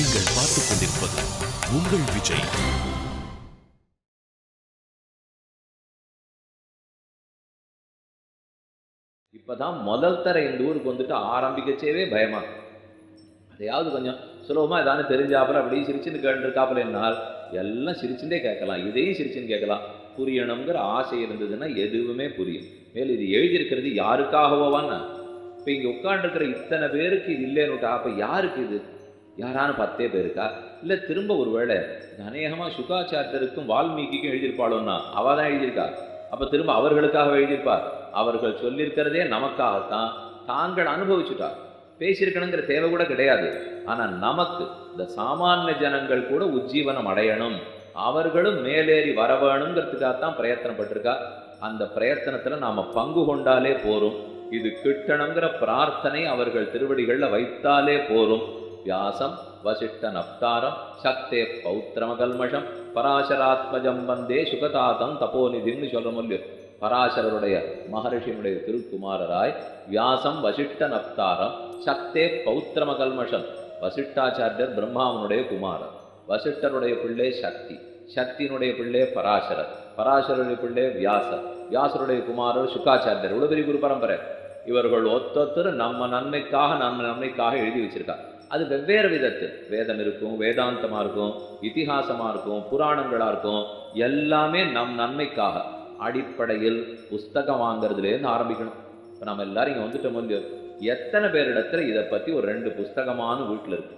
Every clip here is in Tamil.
நீங்கள் பார்த்துக் கொண்டிருப்பது உங்கள் விஜய் இப்பதான் முதல் தர இந்த ஊருக்கு வந்துட்டு ஆரம்பிக்கச்சேவே பயமா இருக்கு. அதையாவது கொஞ்சம் சுலபமா ஏதாவது தெரிஞ்சாப்புல அப்படியே சிரிச்சுன்னு கேட்டுருக்காப்புல என்னால் எல்லாம் சிரிச்சுட்டே கேட்கலாம் இதையும் சிரிச்சுன்னு கேட்கலாம் புரியணுங்கிற ஆசை இருந்ததுன்னா எதுவுமே புரியும் மேலும் இது எழுதியிருக்கிறது யாருக்காகவோவான்னு இப்போ இங்கே உட்காந்துருக்கிற இத்தனை பேருக்கு இது இல்லைன்னுட்டா அப்போ யாருக்கு இது யாரானு பத்தே பேருக்கா இல்லை திரும்ப ஒருவேளை இது அநேகமாக சுகாச்சாரியருக்கும் வால்மீகிக்கும் எழுதியிருப்பாளோன்னா அவள் தான் எழுதியிருக்கா அப்போ திரும்ப அவர்களுக்காக எழுதியிருப்பார் அவர்கள் சொல்லியிருக்கிறதே நமக்காகத்தான் தாங்கள் அனுபவிச்சுட்டார் பேசியிருக்கணுங்கிற தேவை கூட கிடையாது ஆனால் நமக்கு இந்த சாமானிய ஜனங்கள் கூட உஜ்ஜீவனம் அடையணும் அவர்களும் மேலேறி வர வேணுங்கிறதுக்காகத்தான் பிரயத்தனப்பட்டிருக்கா அந்த பிரயத்தனத்தில் நாம் பங்கு கொண்டாலே போரும் இது கிட்டணுங்கிற பிரார்த்தனை அவர்கள் திருவடிகளில் வைத்தாலே போரும் வியாசம் வசிஷ்ட நப்தாரம் சக்தே பௌத்திரமகல்மஷம் பராசராத்மஜம் வந்தே சுகதாதம் தபோநிதின்னு சொல்ற முடியும் பராசரருடைய மகரிஷியினுடைய திருக்குமாரராய் வியாசம் வசிஷ்ட நப்தாரம் சக்தே பௌத்திரமகல்மஷம் வசிஷ்டாச்சாரியர் பிரம்மாவனுடைய குமாரர் வசிஷ்டருடைய பிள்ளை சக்தி சக்தியினுடைய பிள்ளை பராசரர் பராசருடைய பிள்ளை வியாசர் வியாசருடைய குமாரர் சுக்காச்சாரியர் இவ்வளவு பெரிய குரு பரம்பரை இவர்கள் ஒத்தொத்தர் நம்ம நன்மைக்காக நம்ம நன்மைக்காக எழுதி வச்சிருக்கா அது வெவ்வேறு விதத்தில் வேதம் இருக்கும் வேதாந்தமா இருக்கும் இதிகாசமா இருக்கும் புராணங்களா இருக்கும் எல்லாமே நம் நன்மைக்காக அடிப்படையில் புஸ்தகம் வாங்குறதுலேருந்து ஆரம்பிக்கணும் இப்போ நம்ம எல்லாரும் இங்கே வந்துட்டோம் இல்லையோ எத்தனை பேரிடத்துல இதை பற்றி ஒரு ரெண்டு புஸ்தகமான வீட்டில் இருக்கு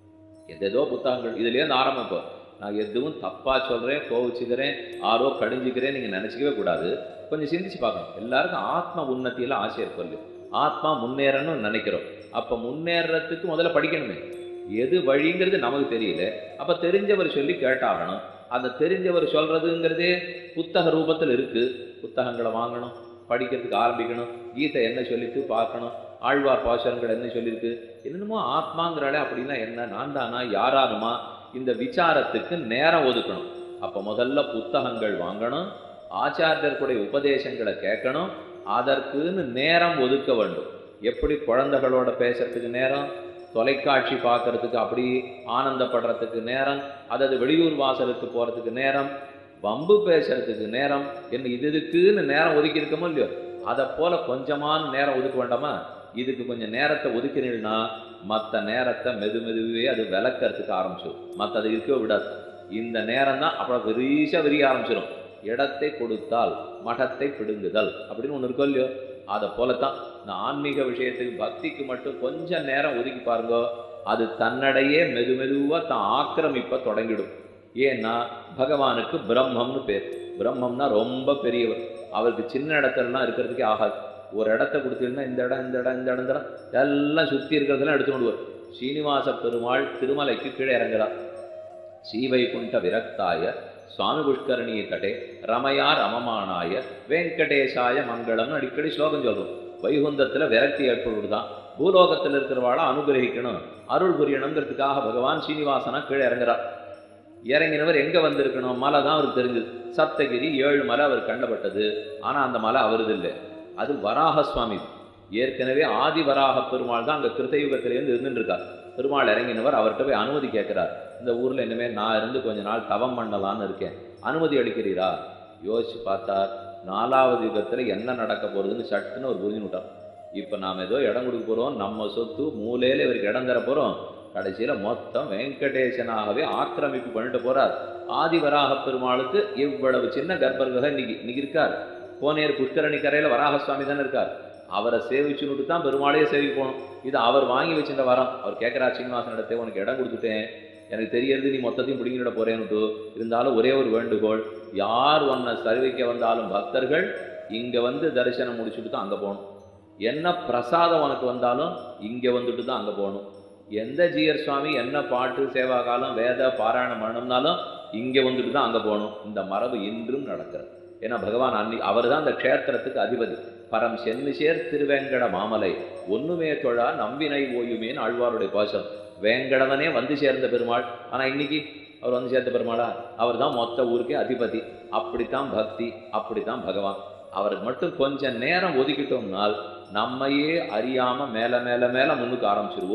எதேதோ புத்தகங்கள் இதுலேருந்து ஆரம்பிப்போம் நான் எதுவும் தப்பாக சொல்கிறேன் கோவிச்சுக்கிறேன் ஆரோ கடிஞ்சிக்கிறேன் நீங்கள் நினச்சிக்கவே கூடாது கொஞ்சம் சிந்திச்சு பார்க்கணும் எல்லாருக்கும் ஆத்ம உன்னத்தியில் ஆசை இருக்கும் இல்லையோ ஆத்மா முன்னேறணும்னு நினைக்கிறோம் அப்போ முன்னேறத்துக்கு முதல்ல படிக்கணுமே எது வழிங்கிறது நமக்கு தெரியல அப்போ தெரிஞ்சவர் சொல்லி கேட்டாகணும் அந்த தெரிஞ்சவர் சொல்றதுங்கிறதே புத்தக ரூபத்தில் இருக்கு புத்தகங்களை வாங்கணும் படிக்கிறதுக்கு ஆரம்பிக்கணும் கீதை என்ன சொல்லிட்டு பார்க்கணும் ஆழ்வார் பாசுரங்கள் என்ன சொல்லியிருக்கு என்னென்னமோ ஆத்மாங்கிறாளே அப்படின்னா என்ன நான் தானா யாரானுமா இந்த விசாரத்துக்கு நேரம் ஒதுக்கணும் அப்போ முதல்ல புத்தகங்கள் வாங்கணும் ஆச்சாரியர்களுடைய உபதேசங்களை கேட்கணும் அதற்குன்னு நேரம் ஒதுக்க வேண்டும் எப்படி குழந்தைகளோட பேசுறதுக்கு நேரம் தொலைக்காட்சி பார்க்கறதுக்கு அப்படி ஆனந்தப்படுறதுக்கு நேரம் அதாவது வெளியூர் வாசலுக்கு போகிறதுக்கு நேரம் வம்பு பேசுறதுக்கு நேரம் என்ன இது இதுக்குன்னு நேரம் ஒதுக்கி இருக்கமோ இல்லையோ அதை போல கொஞ்சமான நேரம் ஒதுக்க வேண்டாமா இதுக்கு கொஞ்சம் நேரத்தை ஒதுக்கினீங்கன்னா மற்ற நேரத்தை மெது மெதுவே அது விளக்கறதுக்கு ஆரம்பிச்சிடும் மற்றது இருக்கவே விடாது இந்த நேரம் தான் அப்புறம் விரீசா விரிய ஆரம்பிச்சிடும் இடத்தை கொடுத்தால் மഠத்தை பிடுங்குதல் அப்படின்னு ஒன்று இருக்கோ இல்லையோ அதை போலத்தான் இந்த ஆன்மீக விஷயத்துக்கு பக்திக்கு மட்டும் கொஞ்சம் நேரம் ஒதுக்கி பாருங்க அது தன்னடையே மெது மெதுவாக தான் ஆக்கிரமிப்ப தொடங்கிடும் ஏன்னா பகவானுக்கு பிரம்மம்னு பேர் பிரம்மம்னா ரொம்ப பெரியவர் அவருக்கு சின்ன இடத்துலலாம் இருக்கிறதுக்கே ஆகாது ஒரு இடத்த கொடுத்தீங்கன்னா இந்த இடம் இந்த இடம் இந்த இடம் இந்த இடம் எல்லாம் சுற்றி இருக்கிறதெல்லாம் எடுத்து கொண்டுவார் ஸ்ரீனிவாச பெருமாள் திருமலைக்கு கீழே இறங்குறார் ஸ்ரீவைகுண்ட விரக்தாய சுவாமி புஷ்கரணி தடே ரமயா ரமமானாய வெங்கடேசாய மங்களம்னு அடிக்கடி ஸ்லோகம் சொல்றோம் வைகுந்தத்துல விரக்தி ஏற்படுதான் பூலோகத்தில் இருக்கிறவாளை அனுகிரகிக்கணும் அருள் புரியணுங்கிறதுக்காக பகவான் சீனிவாசனா கீழே இறங்குறார் இறங்கினவர் எங்க வந்திருக்கணும் மலை தான் அவருக்கு தெரிஞ்சது சப்தகிரி ஏழு மலை அவர் கண்டப்பட்டது ஆனா அந்த மலை அவரது இல்லை அது வராக சுவாமி ஏற்கனவே ஆதி வராக பெருமாள் தான் அங்க கிருத்தயுகத்திலேருந்து இருந்துட்டு இருக்கார் பெருமாள் இறங்கினவர் அவர்கிட்ட போய் அனுமதி கேட்கிறார் இந்த ஊர்ல இனிமேல் நான் இருந்து கொஞ்ச நாள் தவம் பண்ணலான்னு இருக்கேன் அனுமதி அளிக்கிறீரா யோசிச்சு பார்த்தார் நாலாவது யுகத்துல என்ன நடக்க போறதுன்னு சட்டுன்னு ஒரு புரிஞ்சு விட்டார் இப்ப நாம ஏதோ இடம் கொடுக்க போறோம் நம்ம சொத்து மூலையில இவருக்கு இடம் தர போறோம் கடைசியில மொத்தம் வெங்கடேசனாகவே ஆக்கிரமிப்பு பண்ணிட்டு போறார் ஆதிவராக பெருமாளுக்கு இவ்வளவு சின்ன கர்ப்பர்கக இன்னைக்கு இன்னைக்கு இருக்கார் கோனேர் புஷ்கரணி கரையில வராக சுவாமி தானே இருக்கார் அவரை சேவிச்சுன்னுட்டு தான் பெருமாளையே சேவிக்க போகணும் இது அவர் வாங்கி வச்சிருந்த வரம் அவர் கேட்கிறார் சீனிவாசன் இடத்தை உனக்கு இடம் கொடுத்துட்டேன் எனக்கு தெரியறது நீ மொத்தத்தையும் பிடிங்கிட போறேன்னுட்டு இருந்தாலும் ஒரே ஒரு வேண்டுகோள் யார் உன்னை சரிவிக்க வந்தாலும் பக்தர்கள் இங்க வந்து தரிசனம் முடிச்சுட்டு தான் அங்க போகணும் என்ன பிரசாதம் உனக்கு வந்தாலும் இங்க வந்துட்டு தான் அங்க போகணும் எந்த ஜீயர் சுவாமி என்ன பாட்டு சேவா காலம் வேத பாராயணம் பண்ணணும்னாலும் இங்க வந்துட்டு தான் அங்க போகணும் இந்த மரபு இன்றும் நடக்கிறது ஏன்னா பகவான் அன்னி அவர் தான் அந்த க்ஷேத்திரத்துக்கு அதிபதி பரம் சென்னிசேர் திருவேங்கட மாமலை ஒண்ணுமே தொழா நம்பினை ஓயுமேன்னு ஆழ்வாருடைய பாசம் வேங்கடவனே வந்து சேர்ந்த பெருமாள் ஆனா இன்னைக்கு அவர் வந்து சேர்ந்த பெருமாளா அவர் தான் மொத்த ஊருக்கே அதிபதி அப்படித்தான் பக்தி அப்படித்தான் பகவான் அவருக்கு மட்டும் கொஞ்சம் நேரம் ஒதுக்கிட்டோம்னால் நம்மையே அறியாம மேல மேல மேல முன்னுக்கு ஆரம்பிச்சிருவோம்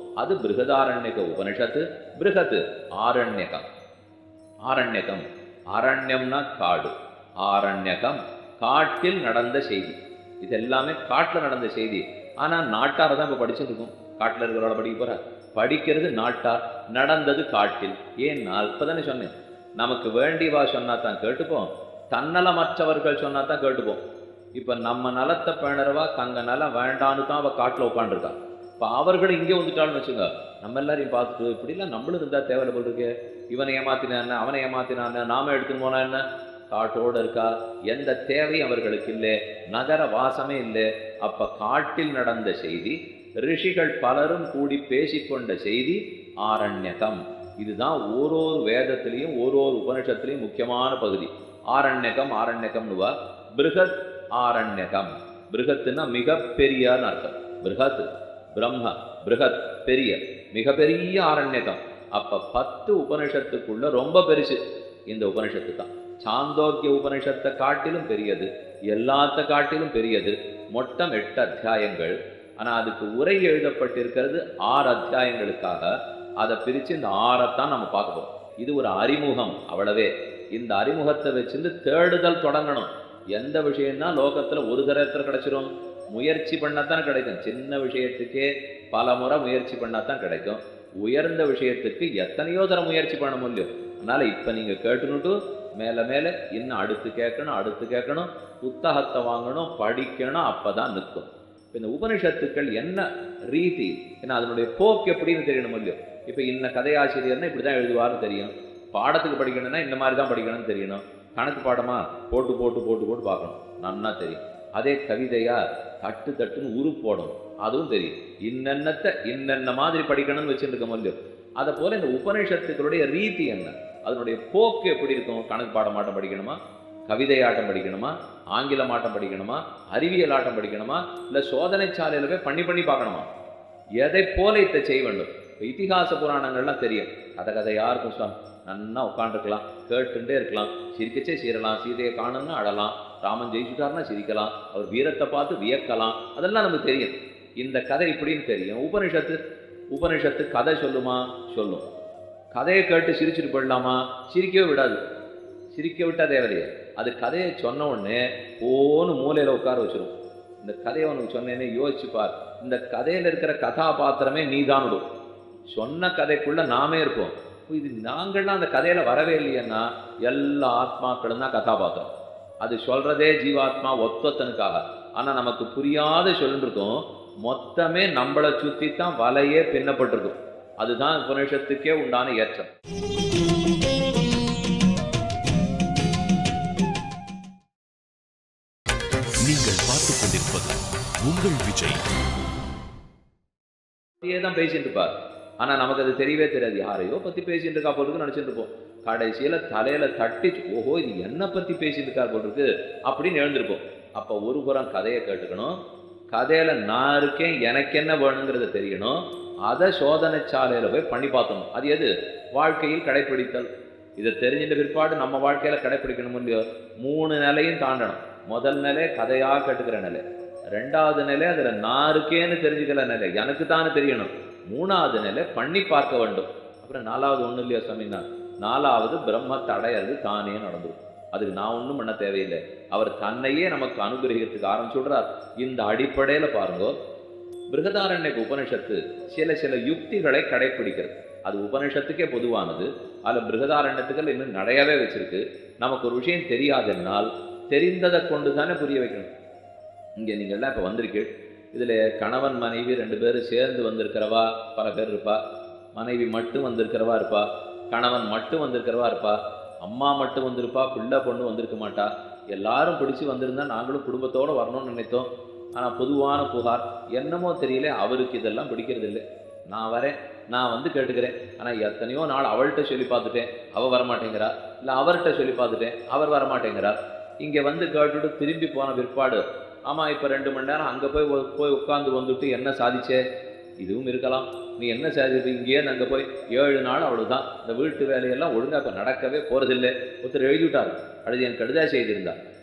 அது பிருகதாரண்யக உபனிஷத்து பிருகத் ஆரண்யகம் ஆரண்யகம் அரண்யம்னா காடு ஆரண்யகம் காட்டில் நடந்த செய்தி இது எல்லாமே காட்டில் நடந்த செய்தி ஆனால் நாட்டாரை தான் இப்போ படிச்சுட்டு இருக்கோம் காட்டில் இருக்கிறவளை படிக்க போற படிக்கிறது நாட்டார் நடந்தது காட்டில் ஏன்னால் இப்போதானே சொன்னேன் நமக்கு வேண்டியவா சொன்னா தான் கேட்டுப்போம் தன்னலமற்றவர்கள் சொன்னா தான் கேட்டுப்போம் இப்போ நம்ம நலத்தை பேணறவா தங்க நலம் வேண்டான்னு தான் அவள் காட்டில் உட்காந்துருக்கா இப்போ அவர்களும் இங்கே வந்துட்டாள்னு வச்சுங்க நம்ம எல்லாரையும் பார்த்துட்டு இப்படிலாம் நம்மளும் இருந்தால் தேவையில்ல போல் இருக்கு இவனை ஏமாத்தினான் அவனை ஏமாத்தினான் நாம எடுத்துன்னு போனா என்ன காட்டோடு இருக்கா எந்த தேவையும் அவர்களுக்கு இல்லை நகர வாசமே இல்லை அப்ப காட்டில் நடந்த செய்தி ரிஷிகள் பலரும் கூடி பேசிக்கொண்ட செய்தி ஆரண்யகம் இதுதான் ஓரோரு வேதத்திலையும் ஓரோரு உபனிஷத்துலையும் முக்கியமான பகுதி ஆரண்யகம் ஆரண்யகம்னுவா பிருகத் ஆரண்யகம் பிருகத்துன்னா மிகப்பெரியன்னு அர்த்தம் பிருகத் பிரம்ம பிருகத் பெரிய மிகப்பெரிய ஆரண்யகம் அப்ப பத்து உபனிஷத்துக்குள்ள ரொம்ப பெருசு இந்த உபனிஷத்து தான் சாந்தோக்கிய உபனிஷத்தை காட்டிலும் பெரியது எல்லாத்த காட்டிலும் பெரியது மொத்தம் எட்டு அத்தியாயங்கள் ஆனா அதுக்கு உரை எழுதப்பட்டிருக்கிறது ஆறு அத்தியாயங்களுக்காக அதை பிரிச்சு இந்த ஆறைத்தான் நம்ம பார்க்க போறோம் இது ஒரு அறிமுகம் அவ்வளவே இந்த அறிமுகத்தை வச்சிருந்து தேடுதல் தொடங்கணும் எந்த விஷயம்னா லோகத்துல ஒரு தரத்துல கிடைச்சிரும் முயற்சி பண்ணாதான் கிடைக்கும் சின்ன விஷயத்துக்கே பல முறை முயற்சி பண்ணாதான் கிடைக்கும் உயர்ந்த விஷயத்துக்கு எத்தனையோ தரம் முயற்சி பண்ண முடியும் அதனால இப்ப நீங்க கேட்டுனுட்டு மேல மேல இன்னும் அடுத்து கேட்கணும் அடுத்து கேட்கணும் புத்தகத்தை வாங்கணும் படிக்கணும் அப்பதான் நிற்கும் இப்ப இந்த உபனிஷத்துக்கள் என்ன ரீதி ஏன்னா அதனுடைய போக்கு எப்படின்னு தெரியணும் இல்லையோ இப்ப இன்ன கதையாசிரியர்னா இப்படிதான் எழுதுவார்னு தெரியும் பாடத்துக்கு படிக்கணும்னா இந்த மாதிரி தான் படிக்கணும்னு தெரியணும் கணக்கு பாடமா போட்டு போட்டு போட்டு போட்டு பார்க்கணும் நன்னா தெரியும் அதே கவிதையா தட்டு தட்டுன்னு உரு போடணும் அதுவும் தெரியும் இன்னென்னத்தை இன்னென்ன மாதிரி படிக்கணும்னு வச்சுட்டு இருக்க முடியும் அதை போல இந்த உபநிஷத்துக்களுடைய ரீதி என்ன அதனுடைய போக்கு எப்படி இருக்கும் கணக்கு பாடம் ஆட்டம் படிக்கணுமா கவிதை ஆட்டம் படிக்கணுமா ஆங்கிலம் ஆட்டம் படிக்கணுமா அறிவியல் ஆட்டம் படிக்கணுமா இல்லை சோதனை சாலையில போய் பண்ணி பண்ணி பார்க்கணுமா எதை போல இதை செய்ய வேண்டும் இப்ப இதிகாச புராணங்கள்லாம் தெரியும் கதை கதை யாருக்கும் சுவாமி நன்னா உட்காந்துருக்கலாம் கேட்டுட்டே இருக்கலாம் சிரிக்கச்சே சீரலாம் சீதையை காணணும்னா அழலாம் ராமன் ஜெயிச்சுட்டாருன்னா சிரிக்கலாம் அவர் வீரத்தை பார்த்து வியக்கலாம் அதெல்லாம் நமக்கு தெரியும் இந்த கதை இப்படின்னு தெரியும் உபனிஷத்து உபனிஷத்து கதை சொல்லுமா சொல்லும் கதையை கேட்டு சிரிச்சுட்டு போயிடலாமா சிரிக்கவே விடாது சிரிக்க விட்டா தேவையில்லையே அது கதையை சொன்ன உடனே போன்னு மூலையில உட்கார வச்சிரும் இந்த கதையை உனக்கு சொன்னேனே யோசிச்சு பார் இந்த கதையில இருக்கிற கதாபாத்திரமே நீதான் விடும் சொன்ன கதைக்குள்ள நாமே இருப்போம் இது நாங்கள்லாம் அந்த கதையில வரவே இல்லையன்னா எல்லா ஆத்மாக்களும் தான் கதாபாத்திரம் அது சொல்றதே ஜீவாத்மா ஒத்தொத்தனுக்காக ஆனா நமக்கு புரியாத சொல்லிருக்கோம் மொத்தமே நம்மளை சுத்தி தான் வலையே பின்னப்பட்டிருக்கும் அதுதான் உபநிஷத்துக்கே உண்டான ஏற்றம் நீங்கள் பார்த்துக் கொண்டிருப்பது உங்கள் விஜய் பத்தியே தான் பேசிட்டு இருப்பார் ஆனா நமக்கு அது தெரியவே தெரியாது யாரையோ பத்தி பேசிட்டு இருக்கா போல இருக்கு நினைச்சிட்டு இருப்போம் கடைசியில தலையில தட்டி ஓஹோ இது என்ன பத்தி பேசிட்டு இருக்கார் போல இருக்கு அப்படின்னு எழுந்திருப்போம் அப்ப ஒரு புறம் கதையை கேட்டுக்கணும் கதையில நான் இருக்கேன் எனக்கு என்ன வேணுங்கிறத தெரியணும் அதை சோதனை சாலையில போய் பண்ணி பார்த்தணும் அது எது வாழ்க்கையில் கடைப்பிடித்தல் இதை தெரிஞ்சிட்ட பிற்பாடு நம்ம வாழ்க்கையில கடைப்பிடிக்கணும் இல்லையோ மூணு நிலையும் தாண்டணும் முதல் நிலை கதையா கேட்டுக்கிற நிலை ரெண்டாவது நிலை அதுல நான் இருக்கேன்னு தெரிஞ்சுக்கிற நிலை எனக்கு தானே தெரியணும் மூணாவது நிலை பண்ணி பார்க்க வேண்டும் அப்புறம் நாலாவது ஒண்ணும் இல்லையா சொன்னீங்கன்னா நாலாவது பிரம்மத்தை அடையிறது தானே நடந்துரும் அதுக்கு நான் ஒண்ணும் பண்ண தேவையில்லை அவர் தன்னையே நமக்கு அனுகிரகிக்கிறதுக்கு ஆரம்பிச்சுடுறார் இந்த அடிப்படையில பாருங்க பிருகதாரண்யක உபனிஷத்து சில சில யுக்திகளை கடைப்பிடிக்கிறது அது உபனிஷத்துக்கே பொதுவானது அதில் பிருகதாரண்யத்துக்கள் இன்னும் நிறையவே வச்சிருக்கு நமக்கு ஒரு விஷயம் தெரியாதென்னால் தெரிந்ததை கொண்டு தானே புரிய வைக்கணும் இங்கே நீங்கள்லாம் இப்போ வந்திருக்கு இதில் கணவன் மனைவி ரெண்டு பேரும் சேர்ந்து வந்திருக்கிறவா பல பேர் இருப்பா மனைவி மட்டும் வந்திருக்கிறவா இருப்பா கணவன் மட்டும் வந்திருக்கிறவா இருப்பா அம்மா மட்டும் வந்திருப்பா பிள்ளை பொண்ணு வந்திருக்க மாட்டா எல்லாரும் பிடிச்சு வந்திருந்தா நாங்களும் குடும்பத்தோடு வரணும்னு நினைத்தோம் ஆனால் பொதுவான புகார் என்னமோ தெரியல அவருக்கு இதெல்லாம் பிடிக்கிறது இல்லை நான் வரேன் நான் வந்து கேட்டுக்கிறேன் ஆனால் எத்தனையோ நாள் அவள்கிட்ட சொல்லி பார்த்துட்டேன் அவள் வரமாட்டேங்கிறா இல்லை அவர்கிட்ட சொல்லி பார்த்துட்டேன் அவர் வரமாட்டேங்கிறா இங்கே வந்து கேட்டுட்டு திரும்பி போன பிற்பாடு ஆமாம் இப்போ ரெண்டு மணி நேரம் அங்கே போய் உ- போய் உட்காந்து வந்துட்டு என்ன சாதிச்சே இதுவும் இருக்கலாம் நீ என்ன சாதிச்சு இங்கேயே அங்கே போய் ஏழு நாள் அவ்வளவுதான் இந்த வீட்டு வேலையெல்லாம் ஒழுங்கா இப்போ நடக்கவே போகிறதில்லை ஒருத்தர் எழுதிவிட்டார் அடுத்து என் கடிதா செய்திருந்தா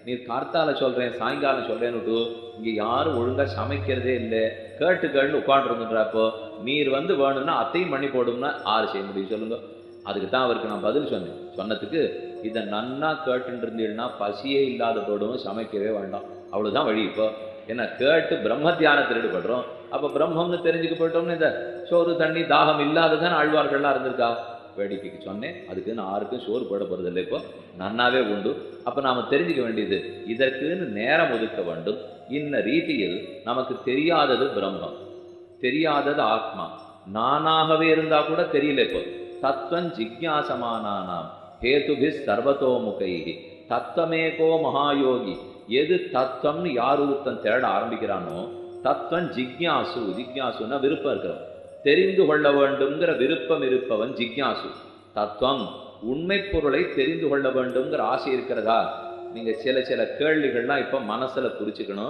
நீ கார்த்தால சொல்றேன் சாயங்காலம் சொல்றேன்னுட்டு இங்க யாரும் ஒழுங்கா சமைக்கிறதே இல்லை கேட்டு கேட்டு உட்காந்துருந்துன்றப்போ நீர் வந்து வேணும்னா அத்தையும் பண்ணி போடும்னா ஆறு செய்ய முடியும் சொல்லுங்க அதுக்கு தான் அவருக்கு நான் பதில் சொன்னேன் சொன்னதுக்கு இதை நன்னா கேட்டுட்டு இருந்தீங்கன்னா பசியே இல்லாத போடும் சமைக்கவே வேண்டாம் அவ்வளவுதான் வழி இப்போ என்ன கேட்டு பிரம்ம தியானத்தில் ஈடுபடுறோம் அப்ப பிரம்மம்னு தெரிஞ்சுக்க போயிட்டோம்னு இந்த சோறு தண்ணி தாகம் இல்லாததான் ஆழ்வார்கள்லாம் இருந்திருக்கா வேடிக்கைக்கு சொன்னேன் அதுக்கு நான் யாருக்கும் சோறு போட போறது இல்லை இப்போ நன்னாவே உண்டு அப்ப நாம தெரிஞ்சுக்க வேண்டியது இதற்குன்னு நேரம் ஒதுக்க வேண்டும் இன்ன ரீதியில் நமக்கு தெரியாதது பிரம்மம் தெரியாதது ஆத்மா நானாகவே இருந்தா கூட தெரியல இப்போ தத்துவம் ஜிக்யாசமானானாம் ஹேதுபி சர்வதோமுகை தத்துவமேகோ மகாயோகி எது தத்துவம்னு யார் ஒருத்தன் தேட ஆரம்பிக்கிறானோ தத்துவம் ஜிக்யாசு ஜிக்யாசுன்னா விருப்பம் இருக்கிறவன் தெரிந்து கொள்ள வேண்டும்ங்கிற விருப்பம் இருப்பவன் ஜிக்யாசு தத்துவம் உண்மை பொருளை தெரிந்து கொள்ள வேண்டும்ங்கிற ஆசை இருக்கிறதா நீங்க சில சில கேள்விகள்லாம் இப்ப மனசுல குறிச்சுக்கணும்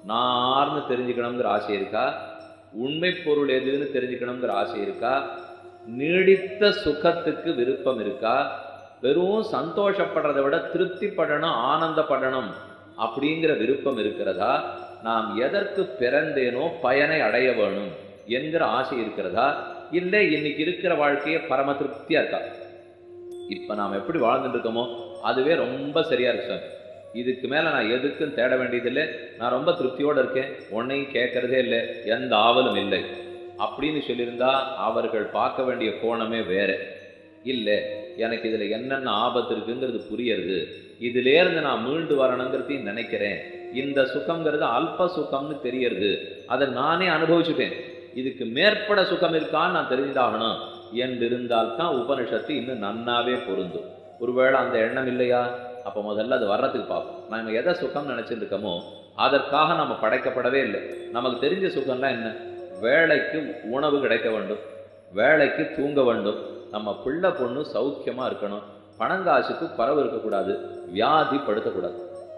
நார்னு தெரிஞ்சுக்கணுங்கிற ஆசை இருக்கா உண்மை பொருள் எதுன்னு தெரிஞ்சுக்கணுங்கிற ஆசை இருக்கா நீடித்த சுகத்துக்கு விருப்பம் இருக்கா வெறும் சந்தோஷப்படுறதை விட திருப்திப்படணும் ஆனந்தப்படணும் அப்படிங்கிற விருப்பம் இருக்கிறதா நாம் எதற்கு பிறந்தேனோ பயனை அடைய வேணும் என்கிற ஆசை இருக்கிறதா இல்லை இன்னைக்கு இருக்கிற வாழ்க்கையை பரம திருப்தியா இருக்கா இப்ப நாம் எப்படி வாழ்ந்துட்டு இருக்கோமோ அதுவே ரொம்ப சரியா இருக்கு சார் இதுக்கு மேல நான் எதுக்கும் தேட வேண்டியதில்லை நான் ரொம்ப திருப்தியோட இருக்கேன் உன்னையும் கேட்கறதே இல்லை எந்த ஆவலும் இல்லை அப்படின்னு சொல்லியிருந்தா அவர்கள் பார்க்க வேண்டிய கோணமே வேற இல்லை எனக்கு இதுல என்னென்ன ஆபத்து இருக்குங்கிறது புரியறது இதிலேருந்து நான் மீண்டு வரணுங்கிறதையும் நினைக்கிறேன் இந்த சுகம்ங்கிறது அல்ப சுகம்னு தெரியறது அதை நானே அனுபவிச்சுட்டேன் இதுக்கு மேற்பட சுகம் இருக்கான்னு நான் தெரிஞ்சுதாகணும் என்று இருந்தால்தான் உபனிஷத்து இன்னும் நன்னாவே பொருந்தும் ஒருவேளை அந்த எண்ணம் இல்லையா அப்போ முதல்ல அது வர்றதுக்கு பார்ப்போம் நம்ம எதை சுகம் நினைச்சிட்டு இருக்கோமோ அதற்காக நம்ம படைக்கப்படவே இல்லை நமக்கு தெரிஞ்ச சுகம்லாம் என்ன வேலைக்கு உணவு கிடைக்க வேண்டும் வேலைக்கு தூங்க வேண்டும் நம்ம பிள்ளை பொண்ணு சௌக்கியமா இருக்கணும் பணங்காசுக்கு பரவு இருக்கக்கூடாது வியாதி படுத்தக்கூடாது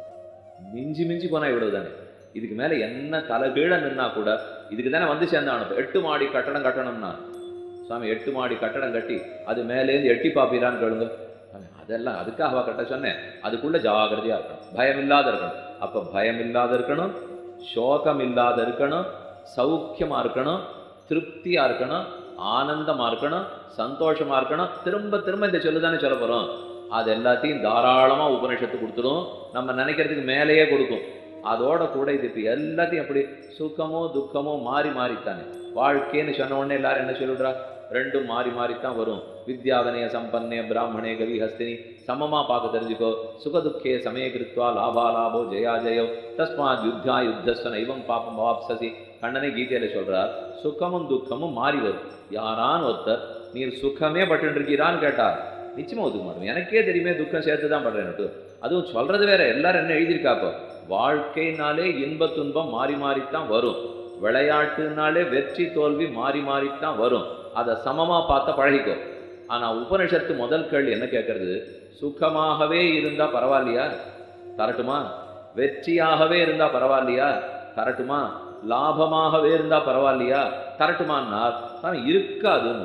மிஞ்சி மிஞ்சி போனா இவ்வளவு தானே இதுக்கு மேல என்ன தலைகீழ நின்னா கூட இதுக்கு தானே வந்து சேர்ந்தானு எட்டு மாடி கட்டடம் கட்டணும்னா சுவாமி எட்டு மாடி கட்டடம் கட்டி அது மேலேருந்து எட்டி பாப்பீரான்னு கேளுங்க சாமி, அதெல்லாம் அதுக்காக கட்ட சொன்னேன் அதுக்குள்ள ஜாகிரதையா இருக்கணும் பயம் இல்லாத இருக்கணும் அப்ப பயம் இல்லாத இருக்கணும் சோகம் இல்லாத இருக்கணும் சௌக்கியமா இருக்கணும் திருப்தியா இருக்கணும் ஆனந்தமா இருக்கணும் சந்தோஷமா இருக்கணும் திரும்ப திரும்ப இந்த சொல்லுதானே சொல்ல போறோம் அது எல்லாத்தையும் தாராளமா உபனிஷத்து கொடுத்துடும் நம்ம நினைக்கிறதுக்கு மேலேயே கொடுக்கும் அதோட கூட இது இப்ப எல்லாத்தையும் அப்படி சுகமோ துக்கமோ மாறி மாறித்தானே வாழ்க்கைன்னு சொன்ன உடனே எல்லாரும் என்ன சொல்லிடுறா ரெண்டும் மாறி மாறித்தான் வரும் வித்யாவனய சம்பன்னே பிராமணே கவி ஹஸ்தினி சமமா பார்க்க தெரிஞ்சுக்கோ சுகதுக்கே சமய கிருத்வா லாபா லாபோ ஜெயா ஜெயோ தஸ்மாத் யுத்தா யுத்தஸ்வன இவம் பாப்பம் வாப்சசி கண்ணனை கீதையில சொல்றார் சுகமும் துக்கமும் மாறி வரும் யாரான் ஒருத்தர் நீர் சுகமே பட்டு இருக்கீரான்னு கேட்டார் நிச்சயமா ஒதுக்க மாட்டோம் எனக்கே தெரியுமே துக்கம் சேர்த்து தான் படுறேன்னுட்டு அதுவும் சொல்றது வேற எல்லாரும் என்ன எழுதியிருக்காப்போ வாழ்க்கைனாலே இன்ப துன்பம் மாறி மாறித்தான் வரும் விளையாட்டுனாலே வெற்றி தோல்வி மாறி மாறித்தான் வரும் அதை சமமா பார்த்த பழகிக்கோ ஆனா உபனிஷத்து முதல் கேள்வி என்ன கேட்கறது சுகமாகவே இருந்தா பரவாயில்லையா தரட்டுமா வெற்றியாகவே இருந்தா பரவாயில்லையா தரட்டுமா லாபமாகவே இருந்தா பரவாயில்லையா தரட்டுமான்னால் ஆனா இருக்காதுன்னு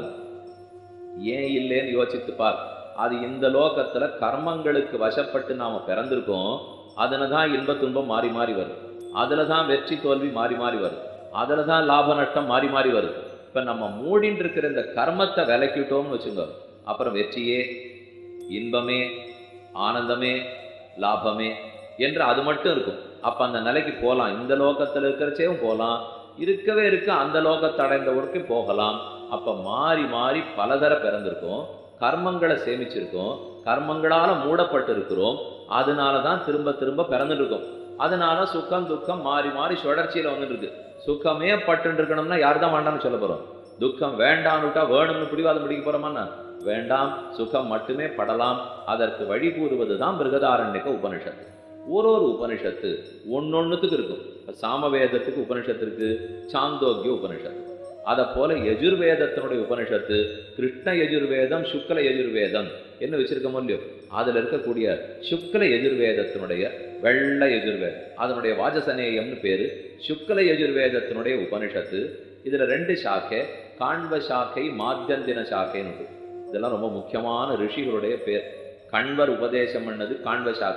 ஏன் இல்லைன்னு யோசித்து பார் அது இந்த லோகத்துல கர்மங்களுக்கு வசப்பட்டு நாம பிறந்திருக்கோம் அதுல தான் இன்ப துன்பம் மாறி மாறி வரும் அதுல தான் வெற்றி தோல்வி மாறி மாறி வரும் அதுல தான் லாப நஷ்டம் மாறி மாறி வரும் இப்ப நம்ம மூடின்னு இருக்கிற இந்த கர்மத்தை விலக்கிட்டோம்னு வச்சுங்க அப்புறம் வெற்றியே இன்பமே ஆனந்தமே லாபமே என்று அது மட்டும் இருக்கும் அப்ப அந்த நிலைக்கு போகலாம் இந்த லோகத்துல இருக்கிறச்சேவும் போகலாம் இருக்கவே இருக்க அந்த லோகத்தை அடைந்தவருக்கு போகலாம் அப்ப மாறி மாறி பலதர பிறந்திருக்கோம் கர்மங்களை சேமிச்சிருக்கோம் கர்மங்களால மூடப்பட்டு இருக்கிறோம் அதனால தான் திரும்ப திரும்ப பிறந்துட்டு இருக்கோம் அதனால சுகம் துக்கம் மாறி மாறி சுழற்சியில வந்துட்டு இருக்கு சுகமே பட்டு இருக்கணும்னா யார் தான் வேண்டாம்னு சொல்ல போறோம் துக்கம் வேண்டாம்னுட்டா வேணும்னு பிடிவாதம் பிடிக்க போறோமான்னா வேண்டாம் சுகம் மட்டுமே படலாம் அதற்கு வழி கூறுவது தான் பிருகதாரண்யக உபனிஷத்து ஒரு ஒரு உபனிஷத்து ஒன்னொன்னுத்துக்கு இருக்கும் இப்ப சாமவேதத்துக்கு உபனிஷத்து இருக்கு சாந்தோக்கிய உபனிஷத்து அதை போல யஜுர்வேதத்தினுடைய உபனிஷத்து கிருஷ்ண யஜுர்வேதம் சுக்ல யஜுர்வேதம் என்ன வச்சிருக்கோமோ இல்லையோ அதுல இருக்கக்கூடிய சுக்ல யஜுர்வேதத்தினுடைய வெள்ள யஜுர்வேதம் அதனுடைய வாஜசனேயம்னு பேரு சுக்ல யஜுர்வேதத்தினுடைய உபனிஷத்து இதுல ரெண்டு சாக்கை காண்ப சாக்கை மாத்தியந்தின சாக்கைன்னு உண்டு. இதெல்லாம் ரொம்ப முக்கியமான ரிஷிகளுடைய பேர் கண்வர் உபதேசம் பண்ணது காண்ப சாக்கை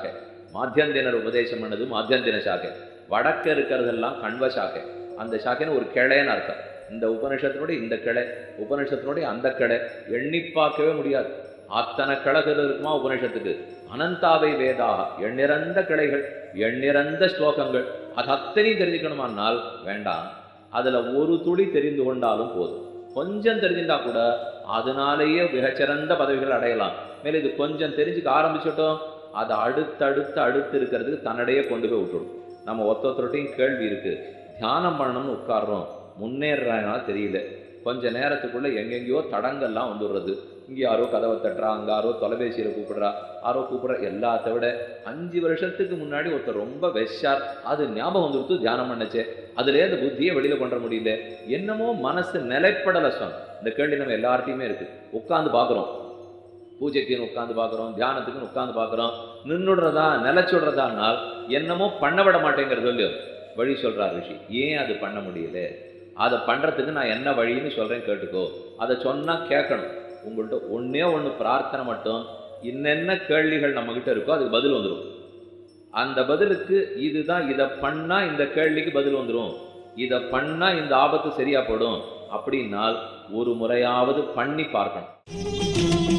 மாத்தியந்தினர் உபதேசம் பண்ணது மாத்தியந்தின சாக்கை வடக்க இருக்கிறதெல்லாம் கண்வ சாக்கை அந்த சாக்கைன்னு ஒரு கிளைன்னு அர்த்தம் இந்த உபனிஷத்தினுடைய இந்த கிளை உபனிஷத்தினுடைய அந்த கிளை எண்ணி பார்க்கவே முடியாது அத்தனை கிழக்குகள் இருக்குமா உபனிஷத்துக்கு அனந்தாவை வேதாக எண்ணிறந்த கிளைகள் எண்ணிறந்த ஸ்லோகங்கள் அது அத்தனையும் தெரிஞ்சுக்கணுமானால் வேண்டாம் அதுல ஒரு துளி தெரிந்து கொண்டாலும் போதும் கொஞ்சம் தெரிஞ்சிருந்தா கூட அதனாலேயே மிகச்சிறந்த பதவிகள் அடையலாம் மேலும் இது கொஞ்சம் தெரிஞ்சுக்க ஆரம்பிச்சிட்டோம் அது அடுத்தடுத்து அடுத்து இருக்கிறதுக்கு தன்னிடையே கொண்டு போய் விட்டுடும் நம்ம ஒத்த ஒருத்தர்கிட்டையும் கேள்வி இருக்கு தியானம் பண்ணணும்னு உட்கார்றோம் முன்னேறானா தெரியல கொஞ்ச நேரத்துக்குள்ள எங்கெங்கேயோ தடங்கள்லாம் வந்துடுறது இங்கே யாரோ கதவை தட்டுறா அங்க யாரோ தொலைபேசியில கூப்பிடுறா யாரோ கூப்பிடுறா எல்லாத்த விட அஞ்சு வருஷத்துக்கு முன்னாடி ஒருத்தர் ரொம்ப வெஷார் அது ஞாபகம் வந்துடுத்து தியானம் பண்ணச்சே அதுல இந்த புத்தியை வெளியில கொண்டு முடியல என்னமோ மனசு நிலைப்படலை சொன்ன இந்த கேள்வி நம்ம எல்லார்ட்டையுமே இருக்கு உட்காந்து பார்க்குறோம் பூஜைக்குன்னு உட்காந்து பார்க்குறோம் தியானத்துக்குன்னு உட்காந்து பார்க்குறோம் நின்றுடுறதா நிலச்சுடுறதானால் என்னமோ பண்ண விட மாட்டேங்கிறது சொல்லு வழி சொல்றார் ரிஷி ஏன் அது பண்ண முடியல அதை பண்றதுக்கு நான் என்ன வழின்னு சொல்றேன் கேட்டுக்கோ அதை சொன்னா கேட்கணும் உங்கள்கிட்ட ஒண்ணே ஒண்ணு பிரார்த்தனை மட்டும் இன்னென்ன கேள்விகள் நம்ம கிட்ட இருக்கோ அதுக்கு பதில் வந்துடும் அந்த பதிலுக்கு இதுதான் இதை பண்ணா இந்த கேள்விக்கு பதில் வந்துடும் இதை பண்ணா இந்த ஆபத்து சரியா போடும் அப்படின்னால் ஒரு முறையாவது பண்ணி பார்க்கணும்